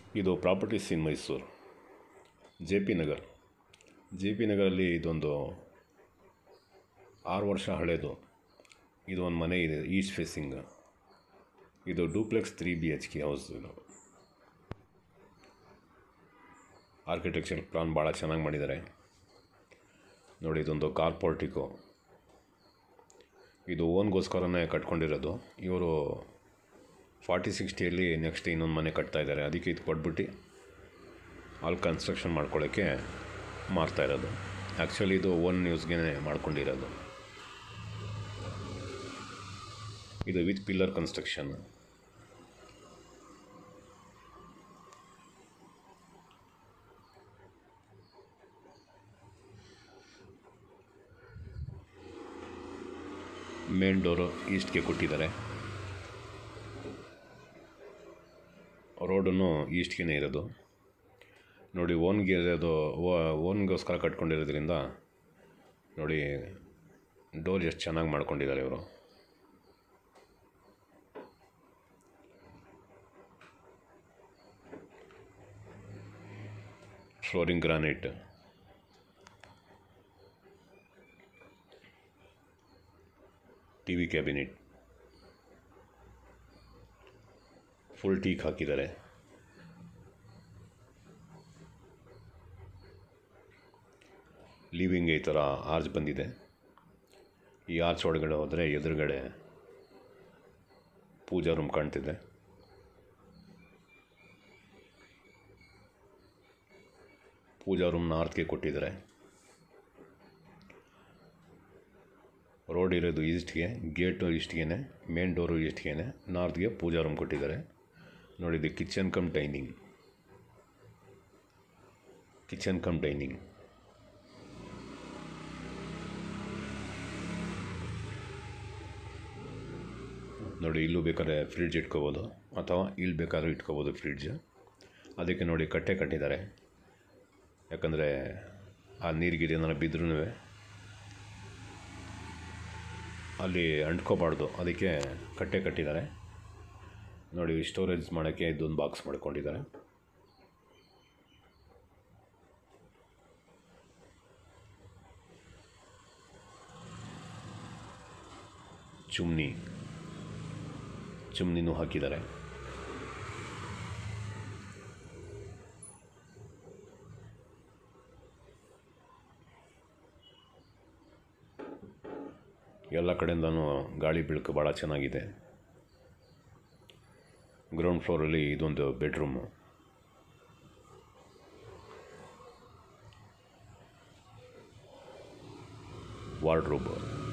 ಇದು properties in Mysuru J P Nagar J P ನಗರಲ್ಲಿ ಇದೊಂದು ಆರು ವರ್ಷ ಹಳೇದು ಇದು ಒಂದು ಮನೆ ಇದೆ ಈಸ್ಟ್ ಫೇಸಿಂಗ್ ಇದು duplex three B H K house ಇದು ಆರ್ಕಿಟೆಕ್ಚರ್ ಪ್ಲಾನ್ ಭಾಳ ಚೆನ್ನಾಗಿ ಮಾಡಿದ್ದಾರೆ ನೋಡಿ ಇದೊಂದು ಕಾರ್ ಪೋರ್ಟಿಕೋ ಇದು ಓನ್ಗೋಸ್ಕರನೇ ಕಟ್ಕೊಂಡಿರೋದು ಇವರು ಫಾರ್ಟಿ ಸಿಕ್ಸ್ಟಿಯಲ್ಲಿ ನೆಕ್ಸ್ಟ್ ಇನ್ನೊಂದು ಮನೆ ಕಟ್ತಾ ಇದ್ದಾರೆ ಅದಕ್ಕೆ ಇದು ಕೊಟ್ಬಿಟ್ಟು ಅಲ್ಲಿ ಕನ್ಸ್ಟ್ರಕ್ಷನ್ ಮಾಡ್ಕೊಳ್ಳೋಕ್ಕೆ ಮಾರ್ತಾ ಇರೋದು ಆ್ಯಕ್ಚುಲಿ ಇದು ಓನ್ ನ್ಯೂಸ್ಗೆ ಮಾಡ್ಕೊಂಡಿರೋದು ಇದು with pillar construction main door ಈಸ್ಟ್ಗೆ ಕೊಟ್ಟಿದ್ದಾರೆ ರೋಡನ್ನು ಈಸ್ಟ್ಗೆ ಇರೋದು ನೋಡಿ ಓನ್ಗೆ ಇರೋದು ಓನ್ಗೋಸ್ಕರ ಕಟ್ಕೊಂಡಿರೋದ್ರಿಂದ ನೋಡಿ ಡೋರ್ ಎಷ್ಟು ಚೆನ್ನಾಗಿ ಮಾಡ್ಕೊಂಡಿದ್ದಾರೆ ಇವರು flooring granite T V cabinet full teak ಹಾಕಿದ್ದಾರೆ ಲಿವಿಂಗ್ ಈ ಥರ ಆರ್ಚ್ ಬಂದಿದೆ ಈ ಆರ್ಚ್ ಒಳಗಡೆ ಹೋದರೆ ಎದುರುಗಡೆ ಪೂಜಾ ರೂಮ್ ಕಾಣ್ತಿದೆ ಪೂಜಾ ರೂಮ್ ನಾರ್ತ್ಗೆ ಕೊಟ್ಟಿದ್ದಾರೆ ರೋಡ್ ಇರೋದು ಈಸ್ಟ್ಗೆ ಗೇಟು ಈಸ್ಟ್ಗೆ ಮೇನ್ ಡೋರು ಈಸ್ಟ್ಗೆ ನಾರ್ತ್ಗೆ ಪೂಜಾ ರೂಮ್ ಕೊಟ್ಟಿದ್ದಾರೆ ನೋಡಿ ಇದು kitchen cum dining kitchen cum dining ನೋಡಿ ಇಲ್ಲೂ ಬೇಕಾದ್ರೆ ಫ್ರಿಡ್ಜ್ ಇಟ್ಕೋಬೋದು ಅಥವಾ ಇಲ್ಲಿ ಬೇಕಾದ್ರೂ ಇಟ್ಕೋಬೋದು ಫ್ರಿಡ್ಜ್ ಅದಕ್ಕೆ ನೋಡಿ ಕಟ್ಟೆ ಕಟ್ಟಿದ್ದಾರೆ ಯಾಕಂದರೆ ಆ ನೀರಿಗೆ ಏನಾರು ಬಿದ್ರೂ ಅಲ್ಲಿ ಅಂಟ್ಕೋಬಾರ್ದು ಅದಕ್ಕೆ ಕಟ್ಟೆ ಕಟ್ಟಿದ್ದಾರೆ ನೋಡಿ ಸ್ಟೋರೇಜ್ ಮಾಡೋಕ್ಕೆ ಇದೊಂದು ಬಾಕ್ಸ್ ಮಾಡ್ಕೊಂಡಿದ್ದಾರೆ ಚುಮ್ನಿ ಚುಮ್ನಿನೂ ಹಾಕಿದ್ದಾರೆ ಎಲ್ಲ ಕಡೆಯಿಂದನೂ ಗಾಳಿ ಬೆಳಕು ಭಾಳ ಚೆನ್ನಾಗಿದೆ ಗ್ರೌಂಡ್ ಫ್ಲೋರಲ್ಲಿ ಇದೊಂದು bedroom wardrobe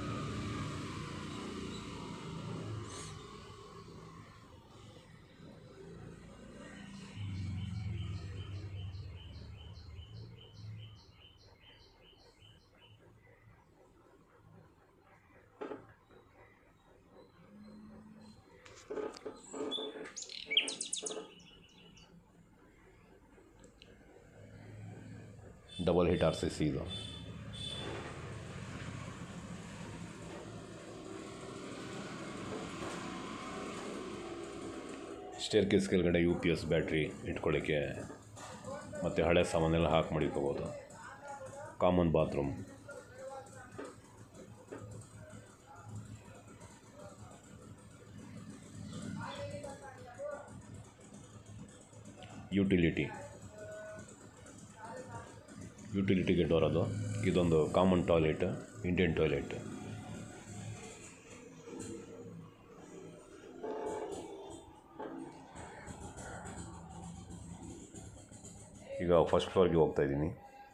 double hit R C C ಇದು ಸ್ಟೇರ್ ಕೇಸ್ ಕೆಳಗಡೆ ಯು ಪಿ ಎಸ್ ಬ್ಯಾಟ್ರಿ ಇಟ್ಕೊಳ್ಳೋಕ್ಕೆ ಮತ್ತು ಹಳೆ ಸಾಮಾನೆಲ್ಲ ಹಾಕಿ ಮಡಿಕೋಬೋದು ಕಾಮನ್ ಬಾತ್ರೂಮ್ ಯುಟಿಲಿಟಿ ಯುಟಿಲಿಟಿಗೆ ಡೋರ್ ಅದು ಇದೊಂದು ಕಾಮನ್ ಟಾಯ್ಲೆಟ್ ಇಂಡಿಯನ್ ಟಾಯ್ಲೆಟ್ ಈಗ ಫಸ್ಟ್ ಫ್ಲೋರ್ಗೆ ಹೋಗ್ತಾ ಇದ್ದೀನಿ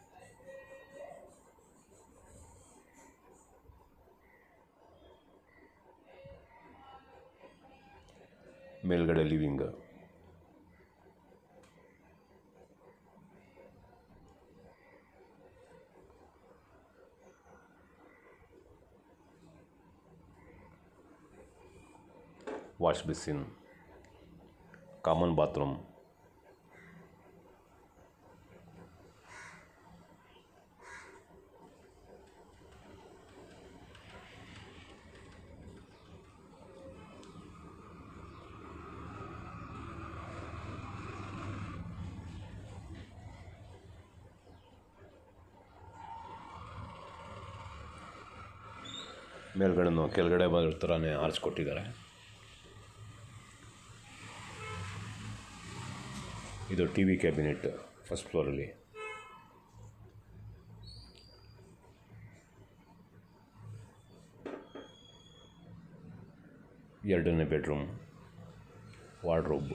ಮೇಲ್ಗಡೆ living wash basin common bathroom ಮೇಲ್ಗಡೆನೂ ಕೆಳಗಡೆ ಬರೋ ಥರನೇ ಆರಿಸ್ಕೊಟ್ಟಿದ್ದಾರೆ ಇದು ಟಿ ವಿ ಕ್ಯಾಬಿನೆಟ್ ಫಸ್ಟ್ ಫ್ಲೋರಲ್ಲಿ ಎರಡನೇ ಬೆಡ್ರೂಮ್ ವಾರ್ಡ್ರೋಬ್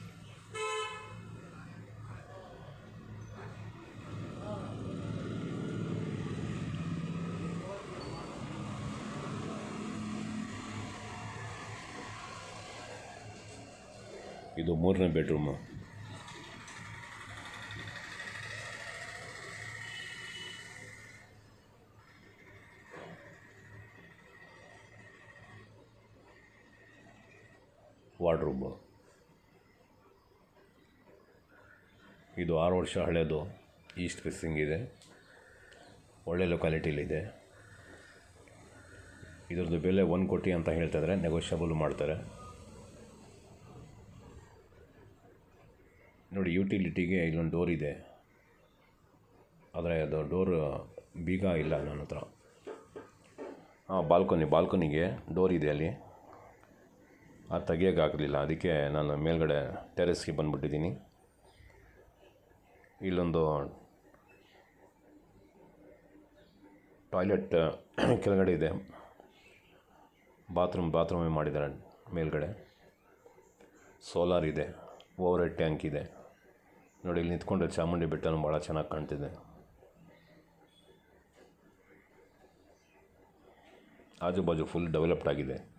ಇದು ಮೂರನೇ ಬೆಡ್ರೂಮು ವಾರ್ಡ್ರೂಮು ಇದು ಆರು ವರ್ಷ ಹಳೆಯದು ಈಸ್ಟ್ ಫೇಸಿಂಗ್ ಇದೆ ಒಳ್ಳೆ ಲೊಕ್ಯಾಲಿಟಿಲಿದೆ ಇದ್ರದ್ದು ಬೆಲೆ ಒಂದು ಕೋಟಿ ಅಂತ ಹೇಳ್ತಾಯಿದ್ರೆ ನೆಗೋಷಿಯಬಲ್ ಮಾಡ್ತಾರೆ ನೋಡಿ ಯುಟಿಲಿಟಿಗೆ ಇಲ್ಲೊಂದು ಡೋರ್ ಇದೆ ಆದರೆ ಅದು ಡೋರ್ ಬೀಗ ಇಲ್ಲ ನನ್ನ ಹತ್ರ ಹಾಂ ಬಾಲ್ಕೊನಿ ಬಾಲ್ಕೊನಿಗೆ ಡೋರ್ ಇದೆ ಅಲ್ಲಿ ಅದು ತೆಗಿಯೋಕ್ಕಾಗಲಿಲ್ಲ ಅದಕ್ಕೆ ನಾನು ಮೇಲ್ಗಡೆ ಟೆರೆಸ್ಗೆ ಬಂದುಬಿಟ್ಟಿದ್ದೀನಿ ಇಲ್ಲೊಂದು ಟಾಯ್ಲೆಟ್ ಕೆಳಗಡೆ ಇದೆ ಬಾತ್ರೂಮ್ ಬಾತ್ರೂಮೇ ಮಾಡಿದ್ದಾರೆ ಮೇಲ್ಗಡೆ ಸೋಲಾರ್ ಇದೆ ಓವರ್ ಹೆಡ್ ಟ್ಯಾಂಕ್ ಇದೆ ನೋಡಿ ಇಲ್ಲಿ ನಿಂತ್ಕೊಂಡ್ರೆ ಚಾಮುಂಡಿ ಬೆಟ್ಟನೂ ಭಾಳ ಚೆನ್ನಾಗಿ ಕಾಣ್ತಿದೆ ಆಜು ಬಾಜು ಫುಲ್ ಡೆವಲಪ್ಡ್ ಆಗಿದೆ